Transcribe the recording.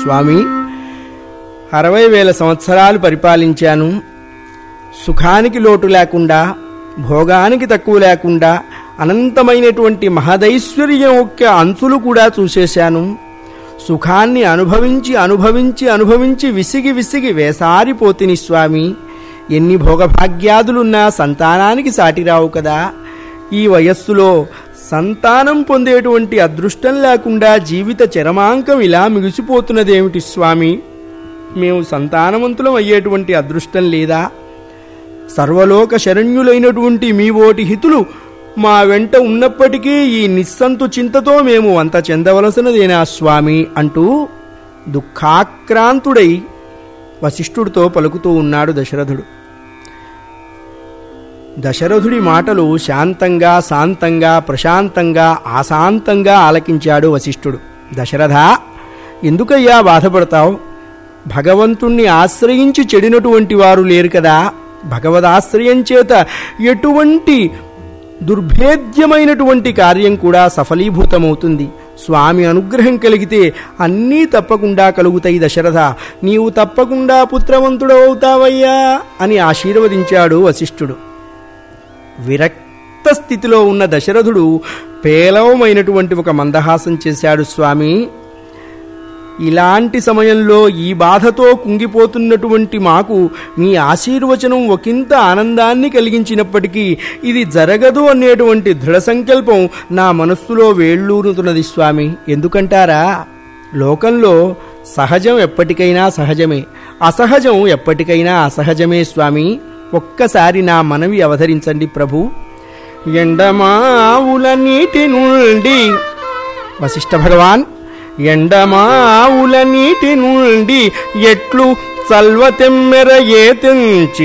స్వామి అరవై వేల సంవత్సరాలు పరిపాలించాను సుఖానికి లోటు లేకుండా భోగానికి తక్కువ లేకుండా అనంతమైనటువంటి మహదైశ్వర్యం యొక్క అంచులు కూడా చూసేశాను సుఖాన్ని అనుభవించి అనుభవించి అనుభవించి విసిగి విసిగి వేసారిపోతిని స్వామి ఎన్ని భోగభాగ్యాదులున్నా సంతానానికి సాటిరావు కదా ఈ వయస్సులో సంతానం పొందేటువంటి అదృష్టం లేకుండా జీవిత చరమాంకం ఇలా మిగిసిపోతున్నదేమిటి స్వామి మేము సంతానవంతులం అయ్యేటువంటి అదృష్టం లేదా సర్వలోక శరణ్యులైనటువంటి మీ ఓటి హితులు మా వెంట ఉన్నప్పటికీ ఈ నిస్సంతు చింతతో మేము అంత చెందవలసినదేనా స్వామి అంటూ దుఃఖాక్రాంతుడై వశిష్ఠుడితో పలుకుతూ ఉన్నాడు దశరథుడు దశరథుడి మాటలు శాంతంగా శాంతంగా ప్రశాంతంగా ఆశాంతంగా ఆలకించాడు వశిష్ఠుడు దశరథ ఎందుకయ్యా బాధపడతావు భగవంతుణ్ణి ఆశ్రయించి చెడినటువంటి వారు లేరు కదా భగవదాశ్రయం చేత ఎటువంటి దుర్భేద్యమైనటువంటి కార్యం కూడా సఫలీభూతమవుతుంది స్వామి అనుగ్రహం కలిగితే అన్నీ తప్పకుండా కలుగుతాయి దశరథ నీవు తప్పకుండా పుత్రవంతుడవుతావయ్యా అని ఆశీర్వదించాడు వశిష్ఠుడు విరక్త స్థితిలో ఉన్న దశరథుడు పేలవమైనటువంటి ఒక మందహాసం చేశాడు స్వామి ఇలాంటి సమయంలో ఈ బాధతో కుంగిపోతున్నటువంటి మాకు మీ ఆశీర్వచనం ఒకంత ఆనందాన్ని కలిగించినప్పటికీ ఇది జరగదు అనేటువంటి దృఢ సంకల్పం నా మనస్సులో వేళ్ళూరుతున్నది స్వామి ఎందుకంటారా లోకంలో సహజం ఎప్పటికైనా సహజమే అసహజం ఎప్పటికైనా అసహజమే స్వామి ఒక్కసారి నా మనవి అవతరించండి ప్రభు ఎండమావుల నీటి నుండి వశిష్ఠ భగవాన్ ఎండమావుల నీటి నుండి ఎట్లు చల్వ తెమ్మెర ఏ తెంచి